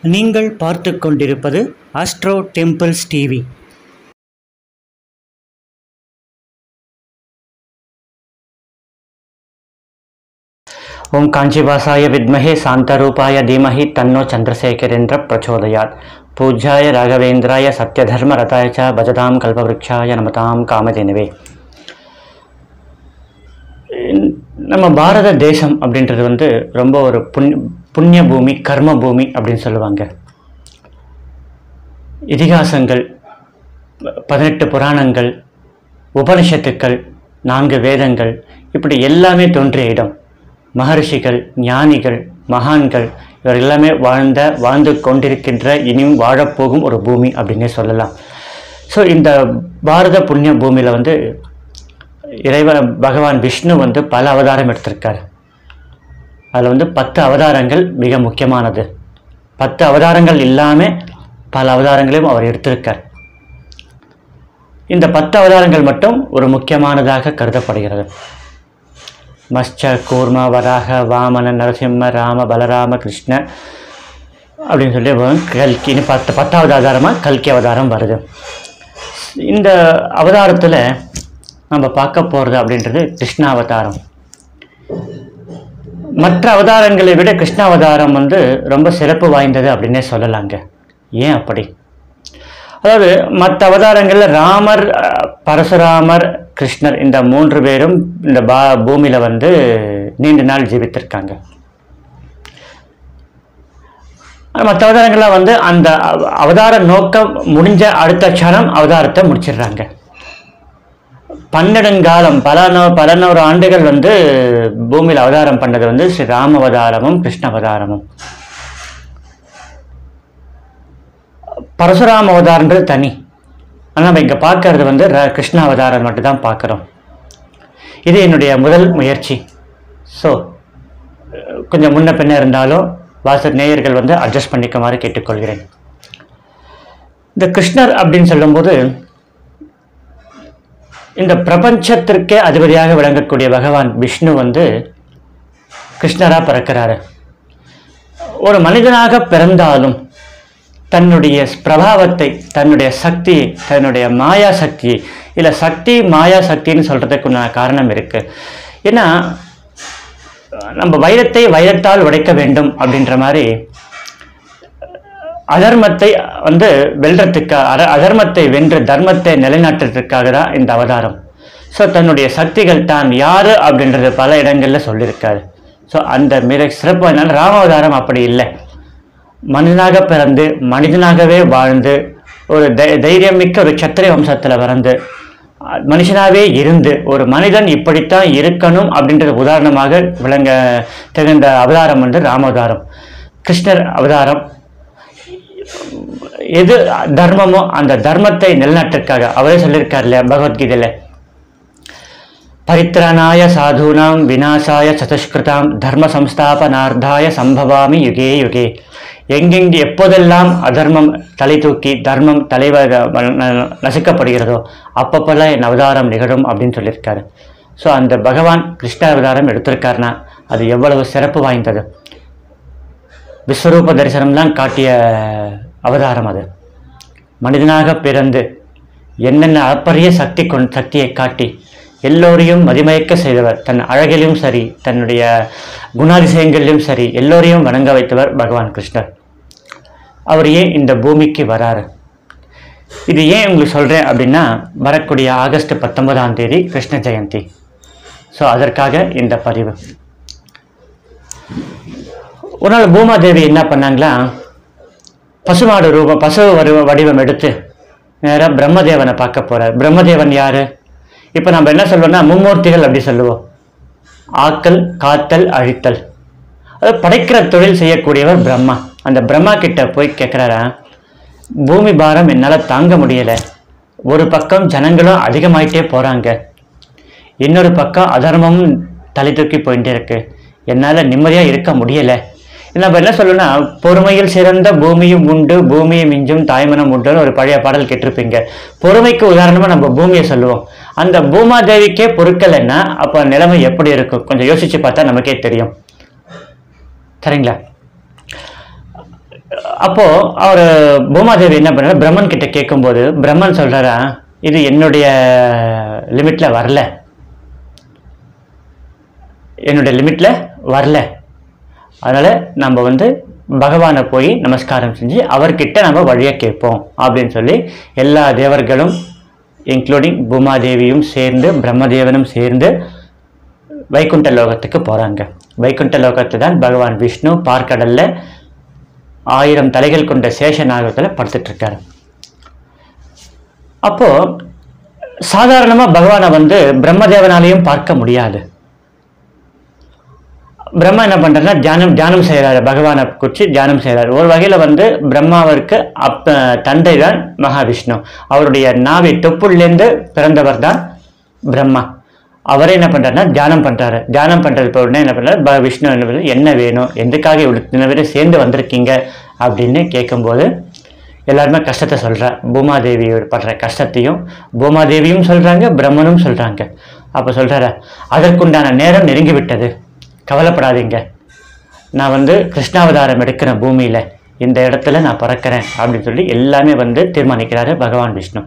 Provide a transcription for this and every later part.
நீங்கள் பார்த்து கொண்டிருப்பது ஆஸ்ட்ரோ டெம்பிள்ஸ் டிவி ஓம் காஞ்சிவாசாய வித்மஹே சாந்தரூபாய தீமஹி தன்னோ சந்திரசேகரேந்திர பிரச்சோதயாத் பூஜ்யாய ராகவேந்திராய சத்யதர்ம ரதாய ச பஜதாம் கல்பவருக்ஷாய நமதாம் காமதேனுவே நம்ம பாரத தேசம் அப்படின்றது வந்து ரொம்ப ஒரு புண் புண்ணிய பூமி கர்ம பூமி அப்படின்னு சொல்லுவாங்க இதிகாசங்கள் ப- பதினெட்டு புராணங்கள் உபனிஷத்துக்கள் நான்கு வேதங்கள் இப்படி எல்லாமே தோன்றிய இடம் மகரிஷிகள் ஞானிகள் மகான்கள் இவர் எல்லாமே வாழ்ந்த வாழ்ந்து கொண்டிருக்கின்ற இனியும் வாழப்போகும் ஒரு பூமி அப்படின்னே சொல்லலாம் ஸோ இந்த பாரத புண்ணிய பூமியில் வந்து இறைவன் பகவான் விஷ்ணு வந்து பல அவதாரம் எடுத்திருக்கார் அதில் வந்து பத்து அவதாரங்கள் மிக முக்கியமானது பத்து அவதாரங்கள் இல்லாமல் பல அவதாரங்களையும் அவர் எடுத்திருக்கார் இந்த பத்து அவதாரங்கள் மட்டும் ஒரு முக்கியமானதாக கருதப்படுகிறது மஸ்ச கூர்ம வராக வாமன நரசிம்ம ராம பலராம கிருஷ்ண அப்படின்னு சொல்லி வரும். கல்கின்னு பத்து பத்தாவது அவதாரமாக கல்கி அவதாரம் வருது இந்த அவதாரத்தில் நம்ம பார்க்க போகிறது அப்படின்றது கிருஷ்ண அவதாரம் மற்ற அவதாரங்களை விட கிருஷ்ண அவதாரம் வந்து ரொம்ப சிறப்பு வாய்ந்தது அப்படின்னே சொல்லலாங்க ஏன் அப்படி அதாவது மற்ற அவதாரங்களில் ராமர் அஹ், பரசுராமர் கிருஷ்ணர் இந்த மூன்று பேரும் இந்த பா பூமியில் வந்து நீண்ட நாள் ஜீவித்திருக்காங்க மற்ற அவதாரங்கள்லாம் வந்து அந்த அவ- அவதார நோக்கம் முடிஞ்ச அடுத்த க்ஷணம் அவதாரத்தை முடிச்சிடுறாங்க பன்னெடுங்காலம் பல நூ பல நூறு ஆண்டுகள் வந்து பூமியில் அவதாரம் பண்ணது வந்து ஸ்ரீ ராம அவதாரமும் கிருஷ்ண அவதாரமும் பரசுராம அவதாரன்றது தனி ஆனால் நம்ம இங்கே பார்க்கறது வந்து ர- கிருஷ்ண அவதாரம் மட்டும் தான் பார்க்குறோம் இது என்னுடைய முதல் முயற்சி ஸோ கொஞ்சம் முன்ன பின்ன இருந்தாலும் வாச நேயர்கள் வந்து அட்ஜஸ்ட் பண்ணிக்குமாறு கேட்டுக்கொள்கிறேன் இந்த கிருஷ்ணர் அப்படின்னு சொல்லும்போது இந்த பிரபஞ்சத்திற்கே அதிபதியாக விளங்கக்கூடிய பகவான் விஷ்ணு வந்து கிருஷ்ணராக பிறக்கிறாரு ஒரு மனிதனாக பிறந்தாலும் தன்னுடைய பிரபாவத்தை தன்னுடைய சக்தியை தன்னுடைய மாயா சக்தியை இல்லை சக்தி மாயா சக்தின்னு சொல்கிறதுக்கு உண்டான காரணம் இருக்குது ஏன்னா நம்ம வைரத்தை வைரத்தால் உடைக்க வேண்டும் அப்படின்ற மாதிரி அதர்மத்தை வந்து வெல்றதுக்காக அர அதர்மத்தை வென்று தர்மத்தை நிலைநாட்டுறதுக்காக தான் இந்த அவதாரம் ஸோ தன்னுடைய சக்திகள் தான் யாரு அப்படின்றது பல இடங்களில் சொல்லியிருக்காரு ஸோ அந்த மிக சிறப்பு என்னன்னா ராமாவதாரம் அப்படி இல்லை மனிதனாக பிறந்து மனிதனாகவே வாழ்ந்து ஒரு தை தைரியமிக்க ஒரு சத்திரிய வம்சத்தில் பிறந்து அஹ், மனுஷனாவே இருந்து ஒரு மனிதன் இப்படித்தான் இருக்கணும் அப்படின்றது உதாரணமாக விளங்க திகழ்ந்த அவதாரம் வந்து ராமாவதாரம் கிருஷ்ணர் அவதாரம் எது தர்மமோ அந்த தர்மத்தை நிலநாட்டுக்காக அவரே சொல்லியிருக்கார் இல்லையா பகவத்கீதையில பரித்ராணாய சாதுனாம் விநாசாய சதுஷ்கிருதாம் தர்ம சம்ஸ்தாபனார்த்தாய சம்பவாமி யுகே யுகே எங்கெங்கு எப்போதெல்லாம் அதர்மம் தலை தூக்கி தர்மம் தலைவக ந- நசுக்கப்படுகிறதோ அப்பப்பெல்லாம் என் அவதாரம் நிகழும் அப்படின்னு சொல்லியிருக்காரு ஸோ அந்த பகவான் கிருஷ்ண அவதாரம் எடுத்திருக்காருன்னா அது எவ்வளவு சிறப்பு வாய்ந்தது விஸ்வரூப தரிசனம்லாம் காட்டிய அவதாரம் அது மனிதனாக பிறந்து என்னென்ன அளப்பரிய சக்தி கொண் சக்தியை காட்டி எல்லோரையும் மதிமயக்க செய்தவர் தன் அழகிலும் சரி தன்னுடைய குணாதிசயங்களிலும் சரி எல்லோரையும் வணங்க வைத்தவர் பகவான் கிருஷ்ணர் அவர் ஏன் இந்த பூமிக்கு வராரு இது ஏன் உங்களுக்கு சொல்கிறேன் அப்படின்னா வரக்கூடிய ஆகஸ்ட் பத்தொன்பதாம் தேதி கிருஷ்ண ஜெயந்தி ஸோ அதற்காக இந்த பதிவு ஒரு நாள் பூமாதேவி என்ன பண்ணாங்களா பசுமாடு ரூபம் பசு வரு வடிவம் எடுத்து நேராக பிரம்மதேவனை பார்க்க போறார் பிரம்மதேவன் யாரு இப்போ நம்ம என்ன சொல்லுவோம்னா மும்மூர்த்திகள் அப்படி சொல்லுவோம் ஆக்கல் காத்தல் அழித்தல் அது படைக்கிற தொழில் செய்யக்கூடியவர் பிரம்மா அந்த பிரம்மா கிட்ட போய் கேட்குறாரா பூமி பாரம் என்னால் தாங்க முடியலை ஒரு பக்கம் ஜனங்களும் அதிகமாயிட்டே போகிறாங்க இன்னொரு பக்கம் அதர்மமும் தலை தூக்கி போயிட்டே இருக்கு என்னால் நிம்மதியாக இருக்க முடியலை நம்ம என்ன சொல்லணும்னா பொறுமையில் சிறந்த பூமியும் உண்டு பூமியை மிஞ்சும் தாய்மனம் உண்டுன்னு ஒரு பழைய பாடல் கேட்டிருப்பீங்க பொறுமைக்கு உதாரணமாக நம்ம பூமியை சொல்லுவோம் அந்த பூமாதேவிக்கே பொருட்கள்னா அப்போ நிலைமை எப்படி இருக்கும் கொஞ்சம் யோசிச்சு பார்த்தா நமக்கே தெரியும் சரிங்களா அப்போ அவர் பூமாதேவி என்ன பண்ணாரு பிரம்மன் கிட்ட கேட்கும்போது பிரம்மன் சொல்றாரா இது என்னுடைய லிமிட்ல வரல என்னுடைய லிமிட்ல வரல அதனால நம்ம வந்து பகவானை போய் நமஸ்காரம் செஞ்சு அவர்கிட்ட நம்ம வழியை கேட்போம் அப்படின்னு சொல்லி எல்லா தேவர்களும் இன்க்ளூடிங் பூமாதேவியும் சேர்ந்து பிரம்மதேவனும் சேர்ந்து வைகுண்ட லோகத்துக்கு போறாங்க வைகுண்ட லோகத்துல தான் பகவான் விஷ்ணு பார்க்கடல்ல ஆயிரம் தலைகள் கொண்ட சேஷ நாகத்தில் படுத்துட்டு இருக்காரு அப்போ சாதாரணமா பகவானை வந்து பிரம்மதேவனாலையும் பார்க்க முடியாது பிரம்மா என்ன பண்றாருன்னா தியானம் தியானம் செய்கிறாரு பகவானை குறித்து தியானம் செய்கிறாரு ஒரு வகையில வந்து பிரம்மாவிற்கு அப்ப தந்தை தான் மகாவிஷ்ணு அவருடைய நாவி தொப்புள்லேருந்து பிறந்தவர் தான் பிரம்மா அவரே என்ன பண்றாருன்னா தியானம் பண்றாரு தியானம் பண்றது இப்போ உடனே என்ன பண்றாரு ப- விஷ்ணு என்ன பண்றாரு, என்ன வேணும் எதுக்காக இவ்வளவு இத்தனை பேர் சேர்ந்து வந்திருக்கீங்க அப்படின்னு கேட்கும்போது எல்லாருமே கஷ்டத்தை சொல்றா பூமாதேவி படுற கஷ்டத்தையும் பூமாதேவியும் சொல்றாங்க பிரம்மனும் சொல்றாங்க அப்ப சொல்றாரு அதற்குண்டான நேரம் நெருங்கி விட்டது கவலைப்படாதீங்க நான் வந்து கிருஷ்ணாவதாரம் எடுக்கிறேன் பூமியில இந்த இடத்துல நான் பிறக்கிறேன் அப்படின்னு சொல்லி எல்லாமே வந்து தீர்மானிக்கிறாரு பகவான் விஷ்ணு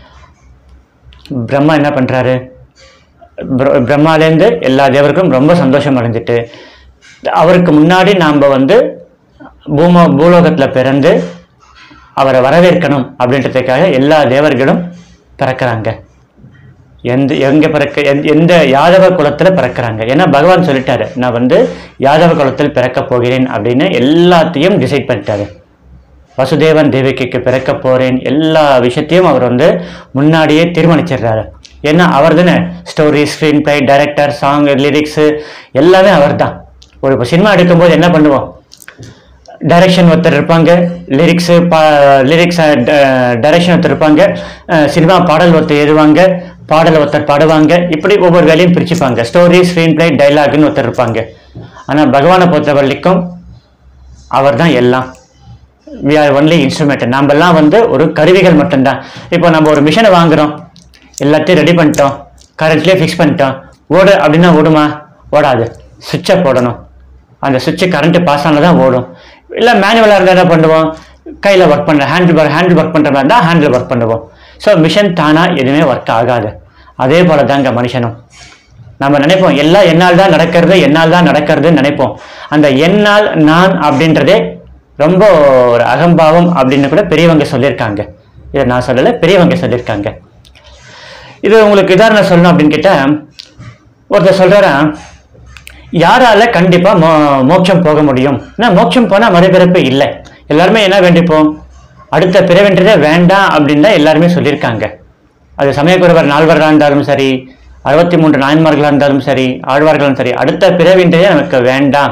பிரம்மா என்ன பண்றாரு பிர- பிரம்மாலேருந்து எல்லா தேவருக்கும் ரொம்ப சந்தோஷம் அடைஞ்சிட்டு அவருக்கு முன்னாடி நாம் வந்து பூமோ பூலோகத்தில் பிறந்து அவரை வரவேற்கணும் அப்படின்றதுக்காக எல்லா தேவர்களும் பிறக்கிறாங்க எந்த எங்க பிறக்க எந்த- எந்த யாதவ குலத்துல பிறக்கிறாங்க ஏன்னா பகவான் சொல்லிட்டாரு நான் வந்து யாதவ குலத்தில் பிறக்க போகிறேன் அப்படின்னு எல்லாத்தையும் டிசைட் பண்ணிட்டாரு வசுதேவன் தேவிக்கு பிறக்க போறேன் எல்லா விஷயத்தையும் அவர் வந்து முன்னாடியே தீர்மானிச்சிடுறாரு ஏன்னா அவர் தானே story screen play director song lyrics எல்லாமே அவர் தான் ஒரு இப்போ சினிமா எடுக்கும்போது என்ன பண்ணுவோம் டைரக்ஷன் ஒருத்தர் இருப்பாங்க லிரிக்ஸு பா லிரிக்ஸ் டைரக்ஷன் ஒருத்தர் இருப்பாங்க சினிமா பாடல் ஒருத்தர் எழுதுவாங்க பாடல் ஒருத்தர் பாடுவாங்க இப்படி ஒவ்வொரு வேலையும் பிரிச்சுப்பாங்க ஸ்டோரி ஸ்க்ரீன் பிளே டைலாக்னு ஒருத்தர் இருப்பாங்க ஆனால் பகவானை பொறுத்த வரைக்கும் அவர் தான் எல்லாம் வி ஆர் ஒன்லி இன்ஸ்ட்ருமெண்ட் நாமெல்லாம் வந்து ஒரு கருவிகள் மட்டும்தான் இப்போ நம்ம ஒரு மிஷினை வாங்குறோம் எல்லாத்தையும் ரெடி பண்ணிட்டோம் கரண்ட்லேயே ஃபிக்ஸ் பண்ணிட்டோம் ஓடு அப்படின்னா ஓடுமா ஓடாது சுவிட்சை போடணும் அந்த சுவிட்சு கரண்ட்டு பாஸ் ஆனால் தான் ஓடும் இல்லை மேனுவலாக இருந்தால் என்ன பண்ணுவோம் கையில் ஒர்க் பண்ணுற ஹேண்டில் ஹேண்டில் ஒர்க் பண்ணுற மாதிரி இருந்தால் ஹேண்டில் ஒர்க் பண்ணுவோம் ஸோ மிஷின் தானாக எதுவுமே ஒர்க் ஆகாது அதே போல தாங்க மனுஷனும் நம்ம நினைப்போம் எல்லாம் என்னால் தான் நடக்கிறது என்னால் தான் நடக்கிறதுன்னு நினைப்போம் அந்த என்னால் நான் அப்படின்றதே ரொம்ப ஒரு அகம்பாவம் அப்படின்னு கூட பெரியவங்க சொல்லியிருக்காங்க இதை நான் சொல்லலை பெரியவங்க சொல்லியிருக்காங்க இது உங்களுக்கு உதாரணம் சொல்லணும் அப்படின்னு கேட்டா ஒருத்தர் சொல்றாரா யாரால கண்டிப்பா மோ மோட்சம் போக முடியும் ஏன்னா மோட்சம் போனா மறுபிறப்பு இல்லை எல்லாருமே என்ன வேண்டிப்போம் அடுத்த பிறவென்றதே வேண்டாம் அப்படின்னு தான் எல்லாருமே சொல்லியிருக்காங்க அது சமயக்குறவர் நால்வராக இருந்தாலும் சரி அறுபத்தி மூன்று நாயன்மார்களாக இருந்தாலும் சரி ஆழ்வார்களும் சரி அடுத்த பிறவின்றதே நமக்கு வேண்டாம்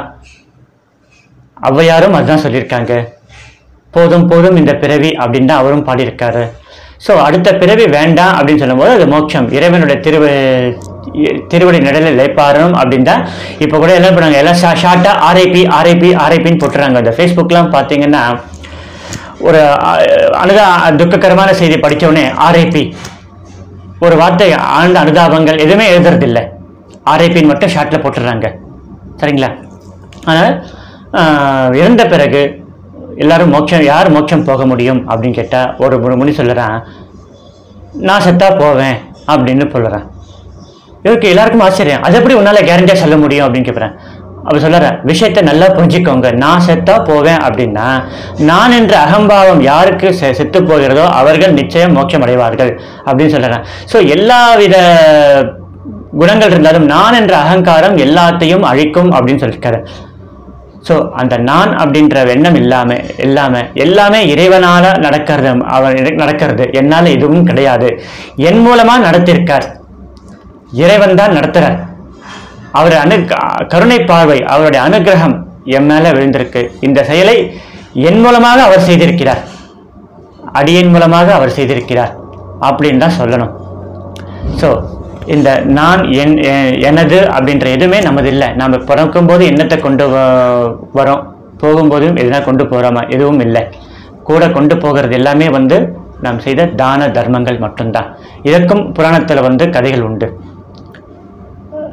ஔவையாரும் அதுதான் சொல்லியிருக்காங்க போதும் போதும் இந்த பிறவி அப்படின்னு தான் அவரும் பாடியிருக்காரு ஸோ அடுத்த பிறவி வேண்டாம் அப்படின்னு சொல்லும்போது அது மோட்சம் இறைவனுடைய திருவ திருவடி நிழலில் இழைப்பாரணும் அப்படின்னு தான் இப்போ கூட என்ன பண்ணாங்க எல்லாம் ஷா ஷார்ட்டாக ஆர்ஐபி ஆர்ஐபி ஆர்ஐபின்னு போட்டுறாங்க இந்த ஃபேஸ்புக்லாம் பார்த்தீங்கன்னா ஒரு அஹ், அனுதா துக்ககரமான செய்தி படிச்ச உடனே ஆர்ஐபி ஒரு வார்த்தை ஆழ்ந்த அனுதாபங்கள் எதுவுமே எழுதுறதில்ல ஆர்ஐபின்னு மட்டும் ஷார்ட்டில் போட்டுடுறாங்க சரிங்களா ஆனால் ஆஹ், இறந்த பிறகு எல்லாரும் மோட்சம் யார் மோட்சம் போக முடியும் அப்படின்னு கேட்டால் ஒரு ஒரு முனி சொல்லுறான் நான் செத்தா போவேன் அப்படின்னு சொல்லுறான் இவருக்கு எல்லாருக்கும் ஆச்சரியம் அது எப்படி உன்னால கேரண்டியா சொல்ல முடியும் அப்படின்னு கேட்குறேன் அவர் சொல்லுற விஷயத்தை நல்லா புரிஞ்சுக்கோங்க நான் செத்தா போவேன் அப்படின்னா நான் என்ற அகம்பாவம் யாருக்கு செ- செத்து போகிறதோ அவர்கள் நிச்சயம் மோட்சம் அடைவார்கள் அப்படின்னு சொல்றேன் ஸோ எல்லாவித குணங்கள் இருந்தாலும் நான் என்ற அகங்காரம் எல்லாத்தையும் அழிக்கும் அப்படின்னு சொல்லியிருக்காரு ஸோ அந்த நான் அப்படின்ற எண்ணம் இல்லாம இல்லாம எல்லாமே இறைவனால நடக்கிறது அவன் நடக்கிறது என்னால எதுவும் கிடையாது என் மூலமா நடத்தியிருக்கார் இறைவன் தான் நடத்துறார் அவர் அனு கருணை பார்வை அவருடைய அனுகிரகம் என் மேல விழுந்திருக்கு இந்த செயலை என் மூலமாக அவர் செய்திருக்கிறார் அடியன் மூலமாக அவர் செய்திருக்கிறார் அப்படின்னு தான் சொல்லணும் ஸோ இந்த நான் என் எ- எனது அப்படின்ற எதுவுமே நமது இல்லை நம்ம பிறக்கும்போது என்னத்தை கொண்டு வ- வரோம் போகும்போதும் எதுனா கொண்டு போகிறோமா எதுவும் இல்லை கூட கொண்டு போகிறது எல்லாமே வந்து நாம் செய்த தான தர்மங்கள் மட்டும்தான் இதற்கும் புராணத்தில் வந்து கதைகள் உண்டு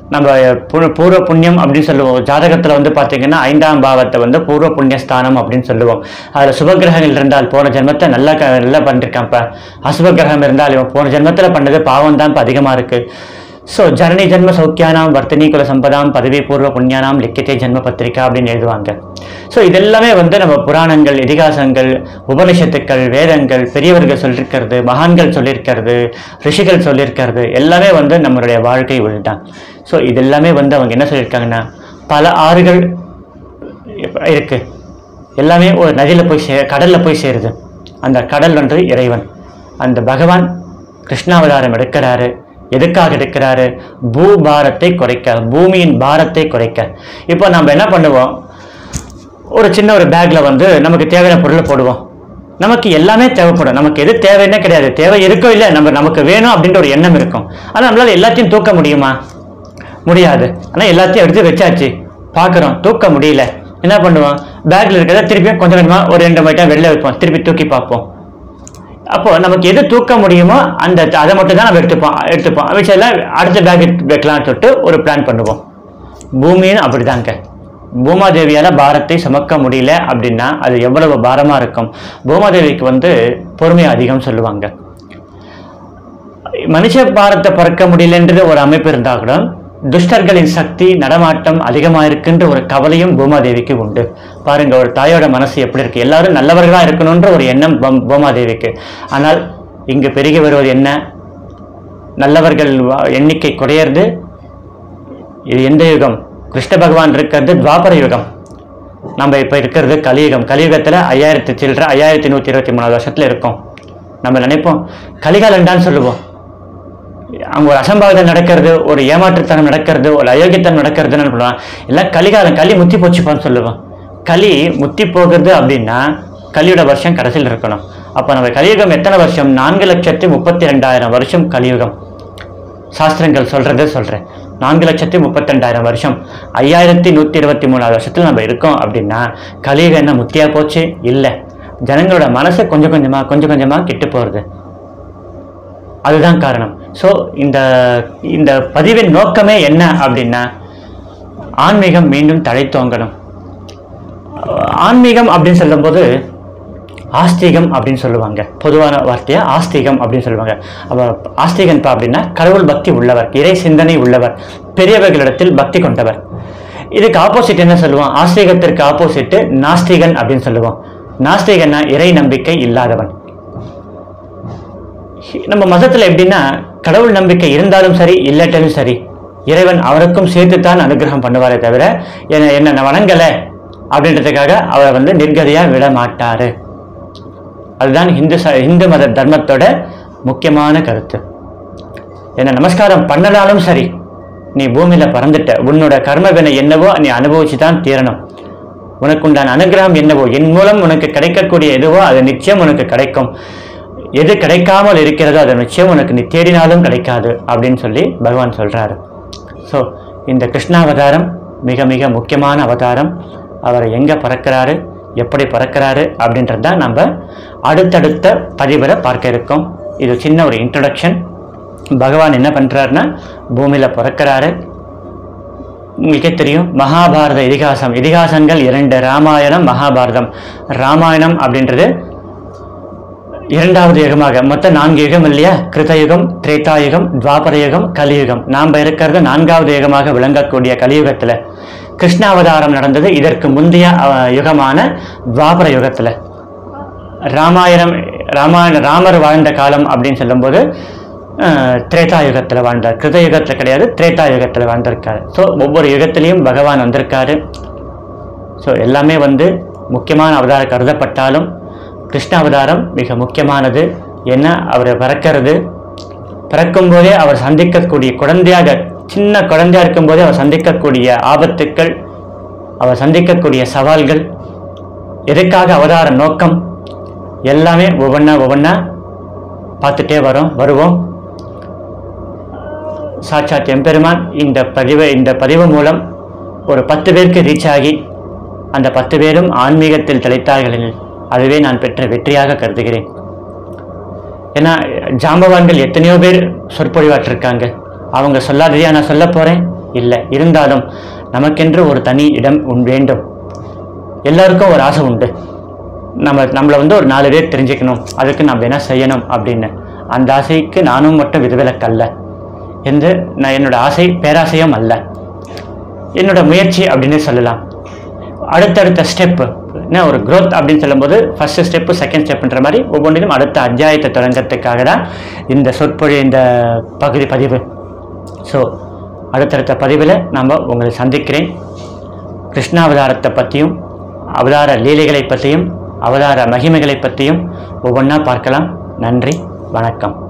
நம்ம பு- பூர்வ புண்ணியம் அப்படின்னு சொல்லுவோம் ஜாதகத்தில் வந்து பார்த்தீங்கன்னா ஐந்தாம் பாவத்தை வந்து பூர்வ புண்ணிய ஸ்தானம் அப்படின்னு சொல்லுவோம் அதில் சுபகிரகங்கள் இருந்தால் போன ஜென்மத்தை நல்லா க நல்லா பண்ணிருக்கான் இப்போ அசுப கிரகம் இருந்தால் இவன் போன ஜென்மத்தில் பண்ணது பாவம் தான் இப்போ அதிகமாக இருக்குது ஸோ ஜனனி ஜென்ம சௌக்கியானாம் வர்த்தனி குல சம்பதாம் பதவி பூர்வ புண்ணியானாம் லிக்கியத்தை ஜென்ம பத்திரிகா அப்படின்னு எழுதுவாங்க ஸோ இதெல்லாமே வந்து நம்ம புராணங்கள் இதிகாசங்கள் உபனிஷத்துக்கள் வேதங்கள் பெரியவர்கள் சொல்லியிருக்கிறது மகான்கள் சொல்லியிருக்கிறது ரிஷிகள் சொல்லியிருக்கிறது எல்லாமே வந்து நம்மளுடைய வாழ்க்கை தான் ஸோ இதெல்லாமே வந்து அவங்க என்ன சொல்லியிருக்காங்கன்னா பல ஆறுகள் இப்ப இருக்கு எல்லாமே ஒரு நதியில் போய் சே கடலில் போய் சேருது அந்த கடல் வந்து இறைவன் அந்த பகவான் கிருஷ்ணாவதாரம் எடுக்கிறாரு எதுக்காக எடுக்கிறாரு பூபாரத்தை குறைக்க பூமியின் பாரத்தை குறைக்க இப்போ நம்ம என்ன பண்ணுவோம் ஒரு சின்ன ஒரு பேக்ல வந்து நமக்கு தேவையான பொருளை போடுவோம் நமக்கு எல்லாமே தேவைப்படும் நமக்கு எது தேவைன்னே கிடையாது தேவை இருக்கோ இல்லை நம்ம நமக்கு வேணும் அப்படின்ற ஒரு எண்ணம் இருக்கும் ஆனால் நம்மளால எல்லாத்தையும் தூக்க முடியுமா முடியாது ஆனால் எல்லாத்தையும் எடுத்து வச்சாச்சு பார்க்குறோம் தூக்க முடியல என்ன பண்ணுவோம் பேக்ல இருக்கிறத திருப்பியும் கொஞ்சம் கொஞ்சமாக ஒரு ரெண்டு மைட்டம் வெளில வைப்போம் திருப்பி தூக்கி பார்ப்போம் அப்போ நமக்கு எது தூக்க முடியுமோ அந்த அதை மட்டும் தான் நம்ம எடுத்துப்போம் எடுத்துப்போம் விஷயம் அடுத்த பேக் வைக்கலாம்னு சொல்லிட்டு ஒரு பிளான் பண்ணுவோம் பூமியும் அப்படிதாங்க பூமாதேவியால பாரத்தை சுமக்க முடியல அப்படின்னா அது எவ்வளவு பாரமா இருக்கும் பூமாதேவிக்கு வந்து பொறுமை அதிகம் சொல்லுவாங்க மனுஷ பாரத்தை பறக்க முடியலன்றது ஒரு அமைப்பு இருந்தா கூட துஷ்டர்களின் சக்தி நடமாட்டம் அதிகமா இருக்குன்ற ஒரு கவலையும் பூமாதேவிக்கு உண்டு பாருங்க ஒரு தாயோட மனசு எப்படி இருக்கு எல்லாரும் நல்லவர்களா இருக்கணும்ன்ற ஒரு எண்ணம் பூம்- பூமாதேவிக்கு ஆனால் இங்கு பெருகி வருவது என்ன நல்லவர்கள் வா- எண்ணிக்கை குறையிறது இது எந்த யுகம் கிருஷ்ண பகவான் இருக்கிறது துவாபர யுகம் நம்ம இப்போ இருக்கிறது கலியுகம் கலியுகத்தில் ஐயாயிரத்தி சில்லற ஐயாயிரத்தி நூற்றி இருபத்தி மூணாவது வருஷத்துல இருக்கோம் நம்ம நினைப்போம் கலிகாலண்டான்னு சொல்லுவோம் அங்கே ஒரு அசம்பாவிதம் நடக்கிறது ஒரு ஏமாற்றுத்தனம் நடக்கிறது ஒரு அயோக்கியத்தனம் நடக்கிறதுன்னு சொல்லுவான் எல்லாம் கலிகாலம் களி முத்தி போச்சுப்பான்னு சொல்லுவோம் களி முத்தி போகிறது அப்படின்னா கலியோட வருஷம் கடைசியில் இருக்கணும் அப்போ நம்ம கலியுகம் எத்தனை வருஷம் நான்கு லட்சத்தி முப்பத்தி ரெண்டாயிரம் வருஷம் கலியுகம் சாஸ்திரங்கள் சொல்றதை சொல்றேன் நான்கு லட்சத்தி முப்பத்தெண்டாயிரம் வருஷம் ஐயாயிரத்தி நூற்றி இருபத்தி மூணாவது வருஷத்துல நம்ம இருக்கோம் அப்படின்னா கலியுகம் என்ன முத்தியா போச்சு இல்லை ஜனங்களோட மனசு கொஞ்சம் கொஞ்சமா கொஞ்சம் கொஞ்சமா கெட்டு போறது அதுதான் காரணம் ஸோ இந்த இந்த பதிவின் நோக்கமே என்ன அப்படின்னா ஆன்மீகம் மீண்டும் தழைத்தோங்கணும் ஆன்மீகம் அப்படின்னு சொல்லும்போது ஆஸ்திகம் அப்படின்னு சொல்லுவாங்க பொதுவான வார்த்தையா ஆஸ்திகம் அப்படின்னு சொல்லுவாங்க அப்ப ஆஸ்திகன்பா அப்படின்னா கடவுள் பக்தி உள்ளவர் இறை சிந்தனை உள்ளவர் பெரியவர்களிடத்தில் பக்தி கொண்டவர் இதுக்கு ஆப்போசிட் என்ன சொல்லுவோம் ஆஸ்திகத்திற்கு ஆப்போசிட் நாஸ்திகன் அப்படின்னு சொல்லுவோம் நாஸ்திகன்னா இறை நம்பிக்கை இல்லாதவன் நம்ம மதத்துல எப்படின்னா கடவுள் நம்பிக்கை இருந்தாலும் சரி இல்லாட்டாலும் சரி இறைவன் அவருக்கும் சேர்த்துத்தான் அனுகிரகம் பண்ணுவாரே தவிர என்ன என்ன நான் வணங்கலை அப்படின்றதுக்காக அவரை வந்து நிர்கதியா விட மாட்டாரு அதுதான் இந்து ச இந்து மத தர்மத்தோட முக்கியமான கருத்து என்ன நமஸ்காரம் பண்ணனாலும் சரி நீ பூமியில பறந்துட்ட உன்னோட கர்ம வினை என்னவோ நீ அனுபவிச்சு தான் தீரணும் உனக்குண்டான அனுகிரகம் என்னவோ என் மூலம் உனக்கு கிடைக்கக்கூடிய எதுவோ அது நிச்சயம் உனக்கு கிடைக்கும் எது கிடைக்காமல் இருக்கிறதோ அது நிச்சயம் உனக்கு நீ தேடினாலும் கிடைக்காது அப்படின்னு சொல்லி பகவான் சொல்றாரு ஸோ இந்த கிருஷ்ணாவதாரம் மிக மிக முக்கியமான அவதாரம் அவர் எங்கே பறக்கிறாரு எப்படி பறக்கிறாரு அப்படின்றது தான் நம்ம அடுத்தடுத்த பதிவில் பார்க்க இருக்கோம் இது சின்ன ஒரு இன்ட்ரடக்ஷன் பகவான் என்ன பண்ணுறாருன்னா பூமியில் பிறக்கிறாரு உங்களுக்கே தெரியும் மகாபாரத இதிகாசம் இதிகாசங்கள் இரண்டு ராமாயணம் மகாபாரதம் ராமாயணம் அப்படின்றது இரண்டாவது யுகமாக மொத்தம் நான்கு யுகம் இல்லையா கிருதயுகம் திரேதாயுகம் துவாபர யுகம் கலியுகம் நாம் இருக்கிறது நான்காவது யுகமாக விளங்கக்கூடிய கலியுகத்துல கிருஷ்ணாவதாரம் நடந்தது இதற்கு முந்தைய அஹ், யுகமான துவாபர யுகத்துல ராமாயணம் ராமாயண ராமர் வாழ்ந்த காலம் அப்படின்னு சொல்லும்போது அஹ், திரேதா யுகத்துல வாழ்ந்தார் கிருத யுகத்துல கிடையாது திரேதா யுகத்துல வாழ்ந்திருக்காரு ஸோ ஒவ்வொரு யுகத்திலையும் பகவான் வந்திருக்காரு ஸோ எல்லாமே வந்து முக்கியமான அவதாரம் கருதப்பட்டாலும் கிருஷ்ண அவதாரம் மிக முக்கியமானது ஏன்னா அவர் பிறக்கிறது பிறக்கும்போதே அவர் சந்திக்கக்கூடிய குழந்தையாக சின்ன குழந்தையா இருக்கும்போதே அவர் சந்திக்கக்கூடிய ஆபத்துக்கள் அவர் சந்திக்கக்கூடிய சவால்கள் எதுக்காக அவதார நோக்கம் எல்லாமே ஒவ்வொன்றா ஒவ்வொன்றா பார்த்துட்டே வரோம் வருவோம் சாட்சாத் எம்பெருமான் இந்த பதிவு இந்த பதிவு மூலம் ஒரு பத்து பேருக்கு ரீச் ஆகி அந்த பத்து பேரும் ஆன்மீகத்தில் திளைத்தார்கள் அதுவே நான் பெற்ற வெற்றியாக கருதுகிறேன் ஏன்னா ஜாம்பவான்கள் எத்தனையோ பேர் சொற்பொழிவாற்றிருக்காங்க அவங்க சொல்லாததையா நான் சொல்ல போறேன் இல்லை இருந்தாலும் நமக்கென்று ஒரு தனி இடம் உன் வேண்டும் எல்லாருக்கும் ஒரு ஆசை உண்டு நம்ம நம்மளை வந்து ஒரு நாலு பேர் தெரிஞ்சுக்கணும் அதுக்கு நம்ம என்ன செய்யணும் அப்படின்னு அந்த ஆசைக்கு நானும் மட்டும் விதிவிலக்கல்ல என்று நான் என்னோட ஆசை பேராசையும் அல்ல என்னோட முயற்சி அப்படின்னு சொல்லலாம் அடுத்தடுத்த ஸ்டெப்பு என்ன ஒரு growth அப்படின்னு சொல்லும்போது ஃபர்ஸ்ட் ஸ்டெப்பு செகண்ட் ஸ்டெப்புன்ற மாதிரி ஒவ்வொன்றிலும் அடுத்த அத்தியாயத்தை தொடங்கிறதுக்காக தான் இந்த சொற்பொழி இந்த பகுதி பதிவு ஸோ அடுத்தடுத்த பதிவில் நம்ம உங்களை சந்திக்கிறேன் கிருஷ்ணாவதாரத்தை பற்றியும் அவதார லீலைகளை பற்றியும் அவதார மகிமைகளை பற்றியும் ஒவ்வொன்றா பார்க்கலாம் நன்றி வணக்கம்